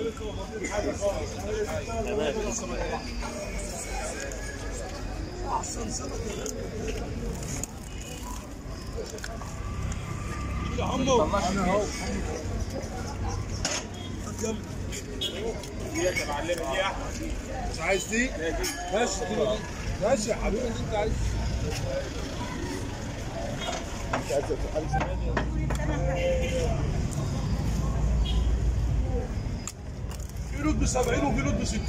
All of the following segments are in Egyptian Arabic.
يا عمو انا اهو مش عايز دي؟ ماشي دي ماشي يا حبيبي اللي انت عايز في لود ب 70 وفي لود ب 60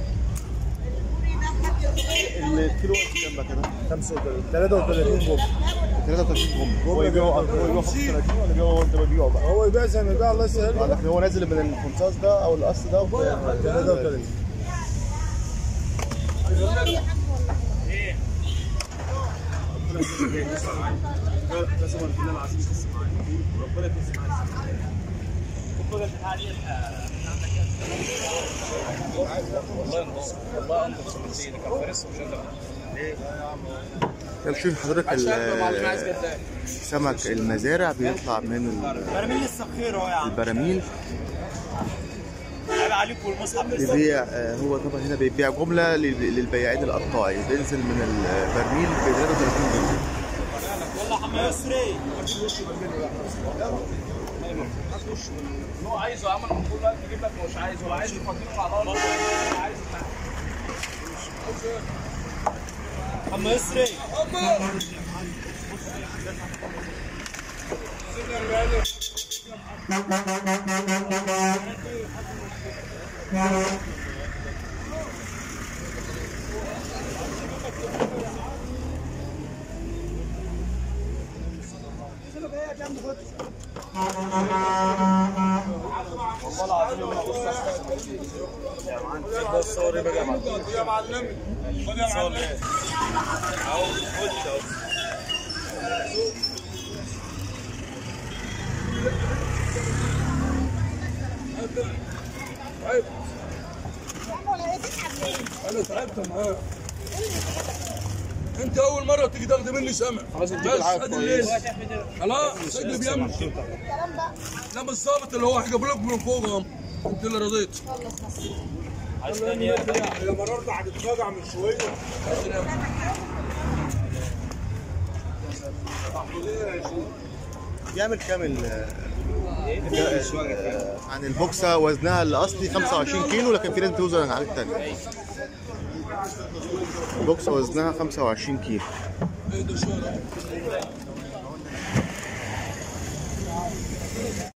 الكيلو كام بقى كده؟ 33 بوم 33 بوم هو يبيعه هو يبيعه 35 ولا يبيعه هو انت بتبيعه بقى؟ هو يبيع زي ما يبيع الله يسهل لكن هو نازل من الفنصاص ده او القص ده 33 طب شوف حضرتك ال- سمك المزارع بيطلع من ال- برميل السخير اهو يا عم البراميل عيب عليكم المصحف بيبيع آه، هو طبعا هنا بيبيع جمله لل- للبياعين القطاعي بينزل من البرميل ب 33 جنيه يلا حما يسري هو عايزه عمل من كل وقت يجيب لك مش عايزه هو عايز يفضله على الارض عايز حما يسري يا معلم خد يا معلم عيب انا تعبت معاه انت اول مره تيجي تاخد مني سمع خلاص اديك بس العافية ادي كويس. الليل خلاص سجل بيمشي لا مش ظابط اللي هو هيجيب لك من فوق اهو انت اللي رضيت عايز ثانية يا مرار ده هتتفاجع من شويه بيعمل كام ال آه، عن البوكسه وزنها الاصلي 25 كيلو لكن في ناس بتوزن عن حاجات تانية البوكسه وزنها 25 كيلو ايه ده شويه